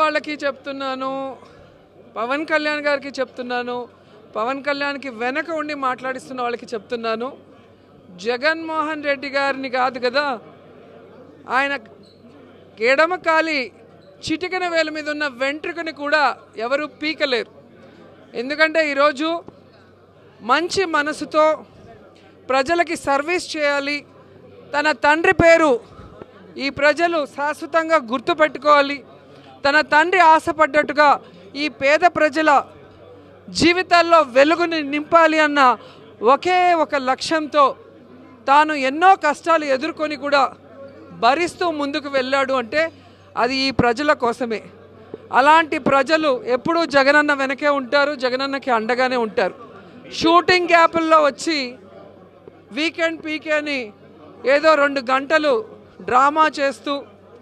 వాళ్ళకి చెప్తున్నాను పవన్ కళ్యాణ్ గారికి చెప్తున్నాను పవన్ కళ్యాణ్కి వెనక ఉండి మాట్లాడిస్తున్న వాళ్ళకి చెప్తున్నాను జగన్మోహన్ రెడ్డి గారిని కాదు కదా ఆయన ఎడమ కాలి చిటికెన వేల మీద ఉన్న వెంట్రుకని కూడా ఎవరు పీకలేరు ఎందుకంటే ఈరోజు మంచి మనసుతో ప్రజలకి సర్వీస్ చేయాలి తన తండ్రి పేరు ఈ ప్రజలు శాశ్వతంగా గుర్తుపెట్టుకోవాలి తన తండ్రి ఆశపడ్డట్టుగా ఈ పేద ప్రజల జీవితాల్లో వెలుగుని నింపాలి అన్న ఒకే ఒక లక్ష్యంతో తాను ఎన్నో కష్టాలు ఎదుర్కొని కూడా భరిస్తూ ముందుకు వెళ్ళాడు అంటే అది ఈ ప్రజల కోసమే అలాంటి ప్రజలు ఎప్పుడూ జగనన్న వెనకే ఉంటారు జగనన్నకి అండగానే ఉంటారు షూటింగ్ గ్యాపుల్లో వచ్చి వీకెండ్ పీకే అని ఏదో రెండు గంటలు డ్రామా చేస్తూ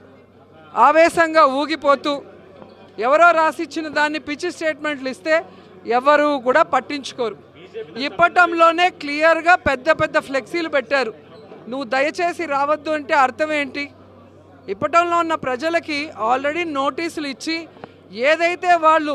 ఆవేశంగా ఊగిపోతూ ఎవరో రాసిచ్చిన దాన్ని పిచ్చి స్టేట్మెంట్లు ఇస్తే ఎవరు కూడా పట్టించుకోరు ఇప్పటంలోనే క్లియర్గా పెద్ద పెద్ద ఫ్లెక్సీలు పెట్టారు నువ్వు దయచేసి రావద్దు అంటే అర్థం ఏంటి ఇప్పటంలో ఉన్న ప్రజలకి ఆల్రెడీ నోటీసులు ఇచ్చి ఏదైతే వాళ్ళు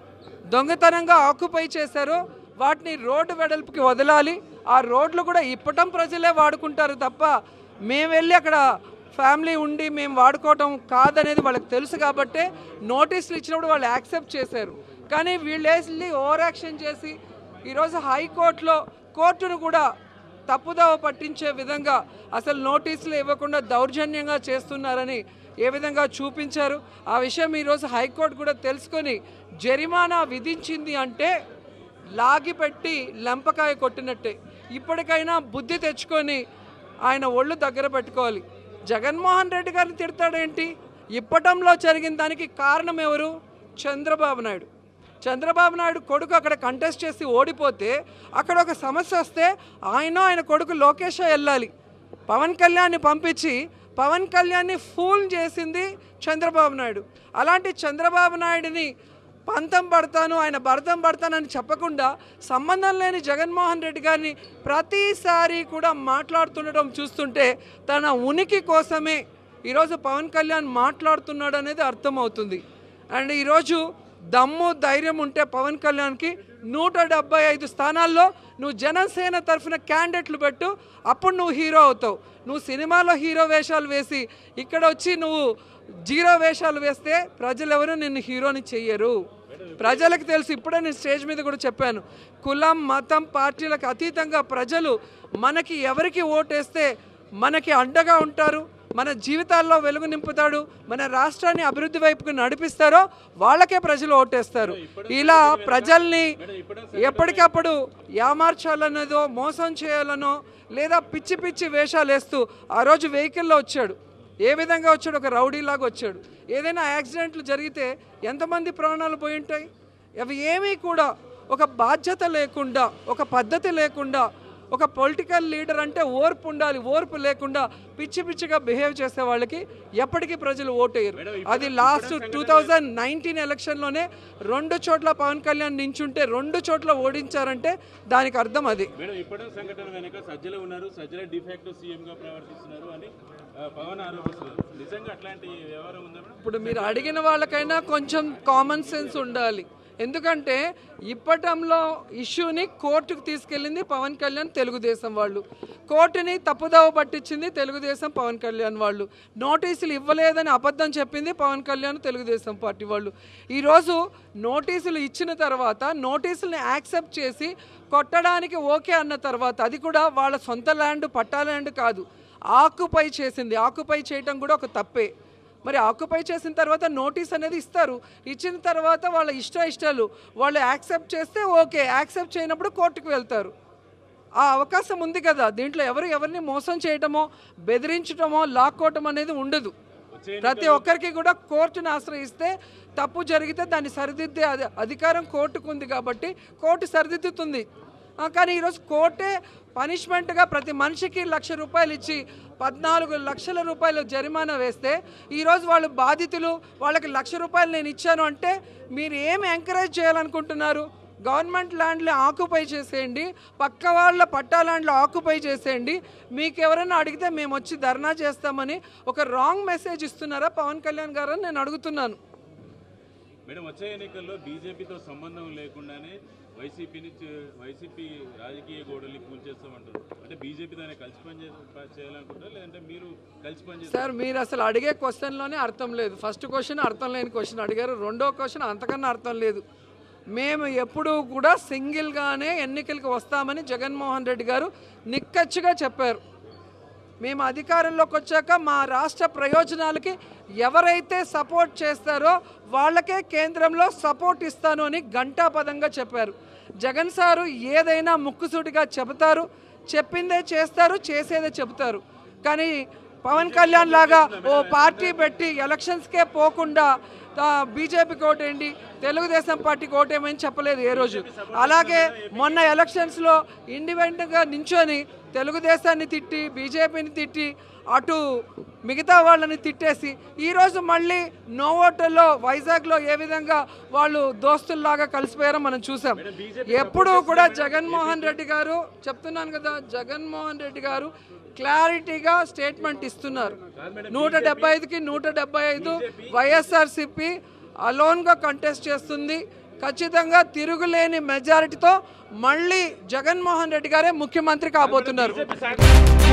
దొంగతనంగా ఆక్యుపై చేశారో వాటిని రోడ్డు వెడల్పుకి వదలాలి ఆ రోడ్లు కూడా ఇప్పటం ప్రజలే వాడుకుంటారు తప్ప మేము వెళ్ళి అక్కడ ఫ్యామిలీ ఉండి మేము వాడుకోవటం కాదనేది వాళ్ళకి తెలుసు కాబట్టే నోటీసులు ఇచ్చినప్పుడు వాళ్ళు యాక్సెప్ట్ చేశారు కానీ వీళ్ళు వెళ్ళి ఓవర్ యాక్షన్ చేసి ఈరోజు హైకోర్టులో కోర్టును కూడా తప్పుదోవ పట్టించే విధంగా అసలు నోటీసులు ఇవ్వకుండా దౌర్జన్యంగా చేస్తున్నారని ఏ విధంగా చూపించారు ఆ విషయం ఈరోజు హైకోర్టు కూడా తెలుసుకొని జరిమానా విధించింది అంటే లాగిపెట్టి లెంపకాయ కొట్టినట్టే ఇప్పటికైనా బుద్ధి తెచ్చుకొని ఆయన ఒళ్ళు దగ్గర పెట్టుకోవాలి జగన్మోహన్ రెడ్డి గారిని తిడతాడేంటి ఇప్పటంలో జరిగిన దానికి కారణం ఎవరు చంద్రబాబు నాయుడు చంద్రబాబు నాయుడు కొడుకు అక్కడ కంటెస్ట్ చేసి ఓడిపోతే అక్కడ ఒక సమస్య వస్తే ఆయన ఆయన కొడుకు లోకేష్ వెళ్ళాలి పవన్ కళ్యాణ్ని పంపించి పవన్ కళ్యాణ్ని ఫూల్ చేసింది చంద్రబాబు నాయుడు అలాంటి చంద్రబాబు నాయుడిని పంతం పడతాను ఆయన భరతం పడతానని చెప్పకుండా సంబంధం లేని జగన్మోహన్ రెడ్డి గారిని ప్రతిసారి కూడా మాట్లాడుతుండటం చూస్తుంటే తన ఉనికి కోసమే ఈరోజు పవన్ కళ్యాణ్ మాట్లాడుతున్నాడు అనేది అర్థమవుతుంది అండ్ ఈరోజు దమ్ము ధైర్యం ఉంటే పవన్ కళ్యాణ్కి నూట డెబ్బై ఐదు స్థానాల్లో నువ్వు జనసేన తరఫున క్యాండిడేట్లు పెట్టు అప్పుడు నువ్వు హీరో అవుతావు నువ్వు సినిమాలో హీరో వేషాలు వేసి ఇక్కడ వచ్చి నువ్వు జీరో వేషాలు వేస్తే ప్రజలు ఎవరు నిన్ను హీరోని చెయ్యరు ప్రజలకు తెలుసు ఇప్పుడే నేను స్టేజ్ మీద కూడా చెప్పాను కులం మతం పార్టీలకు అతీతంగా ప్రజలు మనకి ఎవరికి ఓటేస్తే మనకి అండగా ఉంటారు మన జీవితాల్లో వెలుగు నింపుతాడు మన రాష్ట్రాన్ని అభివృద్ధి వైపుకు నడిపిస్తారో వాళ్ళకే ప్రజలు ఓటేస్తారు ఇలా ప్రజల్ని ఎప్పటికప్పుడు యామార్చాలన్నదో మోసం చేయాలనో లేదా పిచ్చి పిచ్చి వేషాలు వేస్తూ ఆ రోజు వెహికల్లో వచ్చాడు ఏ విధంగా వచ్చాడు ఒక రౌడీలాగా వచ్చాడు ఏదైనా యాక్సిడెంట్లు జరిగితే ఎంతమంది ప్రాణాలు పోయి ఉంటాయి అవి ఏమీ కూడా ఒక బాధ్యత లేకుండా ఒక పద్ధతి లేకుండా ఒక పొలిటికల్ లీడర్ అంటే ఓర్పు ఉండాలి ఓర్పు లేకుండా పిచ్చి పిచ్చిగా బిహేవ్ చేసే వాళ్ళకి ఎప్పటికీ ప్రజలు ఓటేయరు అది లాస్ట్ టూ థౌజండ్ నైన్టీన్ ఎలక్షన్లోనే రెండు చోట్ల పవన్ కళ్యాణ్ నించుంటే రెండు చోట్ల ఓడించారంటే దానికి అర్థం అది మేడం ఇప్పటి సంఘటన వెనక సజ్జలే ఉన్నారు సజ్జలే డిఫాక్టో సీఎం గా ప్రవర్తిస్తున్నారు అని ఆ, పవన్ ఆరోపిస్తున్నారు నిజంగా అట్లాంటి వ్యవహారం ఉందా మేడం ఇప్పుడు మీరు అడిగిన వాళ్ళకైనా కొంచెం కామన్ సెన్స్ ఉండాలి ఎందుకంటే ఇప్పటంలో ఇష్యూని కోర్టుకు తీసుకెళ్ళింది పవన్ కళ్యాణ్ తెలుగుదేశం వాళ్ళు కోర్టుని తప్పుదోవ పట్టించింది తెలుగుదేశం పవన్ కళ్యాణ్ వాళ్ళు నోటీసులు ఇవ్వలేదని అబద్ధం చెప్పింది పవన్ కళ్యాణ్ తెలుగుదేశం పార్టీ వాళ్ళు ఈరోజు నోటీసులు ఇచ్చిన తర్వాత నోటీసుల్ని యాక్సెప్ట్ చేసి కొట్టడానికి ఓకే అన్న తర్వాత అది కూడా వాళ్ళ సొంత ల్యాండ్ పట్టా ల్యాండ్ కాదు ఆకుపై చేసింది ఆకుపై చేయటం కూడా ఒక తప్పే మరి ఆక్యుపై చేసిన తర్వాత నోటీస్ అనేది ఇస్తారు ఇచ్చిన తర్వాత వాళ్ళ ఇష్ట ఇష్టాలు వాళ్ళు యాక్సెప్ట్ చేస్తే ఓకే యాక్సెప్ట్ చేయనప్పుడు కోర్టుకు వెళ్తారు ఆ అవకాశం ఉంది కదా దీంట్లో ఎవరు ఎవరిని మోసం చేయటమో బెదిరించటమో లాక్కోవటం అనేది ఉండదు ప్రతి ఒక్కరికి కూడా కోర్టును ఆశ్రయిస్తే తప్పు జరిగితే దాన్ని సరిదిద్దే అధి- అధికారం కోర్టుకు ఉంది కాబట్టి కోర్టు సరిదిద్దుతుంది ఆ, కానీ ఈరోజు కోర్టే పనిష్మెంట్గా ప్రతి మనిషికి లక్ష రూపాయలు ఇచ్చి పద్నాలుగు లక్షల రూపాయలు జరిమానా వేస్తే ఈరోజు వాళ్ళు బాధితులు వాళ్ళకి లక్ష రూపాయలు నేను ఇచ్చాను అంటే మీరు ఏం ఎంకరేజ్ చేయాలనుకుంటున్నారు గవర్నమెంట్ ల్యాండ్లో ఆక్యుపై చేసేయండి పక్క వాళ్ళ పట్టా ల్యాండ్లో ఆక్యుపై చేసేయండి మీకు ఎవరైనా అడిగితే మేము వచ్చి ధర్నా చేస్తామని ఒక రాంగ్ మెసేజ్ ఇస్తున్నారా పవన్ కళ్యాణ్ గారు అని నేను అడుగుతున్నాను మేడం వచ్చే ఎన్నికల్లో బీజేపీతో సంబంధం లేకుండానే వైసీపీని చే- వైసీపీ రాజకీయ గోడల్ని కూల్చేస్తామంటారు అంటే బీజేపీతోనే కలిసి పని చే- ప- చేయాలనుకుంటారా లేదంటే మీరు కలిసి పని చేస్తారు సార్ మీరు అసలు అడిగే క్వశ్చన్లోనే అర్థం లేదు ఫస్ట్ క్వశ్చన్ అర్థం లేని క్వశ్చన్ అడిగారు రెండో క్వశ్చన్ అంతకన్నా అర్థం లేదు మేము ఎప్పుడూ కూడా సింగిల్గానే ఎన్నికలకు వస్తామని జగన్మోహన్ రెడ్డి గారు నిక్కచ్చిగా చెప్పారు మేము అధికారంలోకి వచ్చాక మా రాష్ట్ర ప్రయోజనాలకి ఎవరైతే సపోర్ట్ చేస్తారో వాళ్ళకే కేంద్రంలో సపోర్ట్ ఇస్తాను అని ఘంటాపదంగా చెప్పారు జగన్ సారు ఏదైనా ముక్కుసూటిగా చెబుతారు చెప్పిందే చేస్తారు చేసేదే చెబుతారు కానీ పవన్ కళ్యాణ్ లాగా ఓ పార్టీ పెట్టి ఎలక్షన్స్కే పోకుండా ఆ, బీజేపీకి ఓటేయండి తెలుగుదేశం పార్టీకి ఓటేయమని చెప్పలేదు ఏ రోజు అలాగే మొన్న ఎలక్షన్స్లో ఇండిపెండెంట్గా నించొని తెలుగుదేశాన్ని తిట్టి బీజేపీని తిట్టి అటు మిగతా వాళ్ళని తిట్టేసి ఈరోజు మళ్ళీ నో ఓటర్లో వైజాగ్లో ఏ విధంగా వాళ్ళు దోస్తుల్లాగా కలిసిపోయారో మనం చూసాం ఎప్పుడూ కూడా జగన్మోహన్ రెడ్డి గారు చెప్తున్నాను కదా జగన్మోహన్ రెడ్డి గారు క్లారిటీగా స్టేట్మెంట్ ఇస్తున్నారు నూట డెబ్బై ఐదుకి నూట డెబ్బై ఐదు వైఎస్ఆర్సిపి అలోన్గా కంటెస్ట్ చేస్తుంది ఖచ్చితంగా తిరుగులేని మెజారిటీతో మళ్ళీ జగన్మోహన్ రెడ్డి గారే ముఖ్యమంత్రి కాబోతున్నారు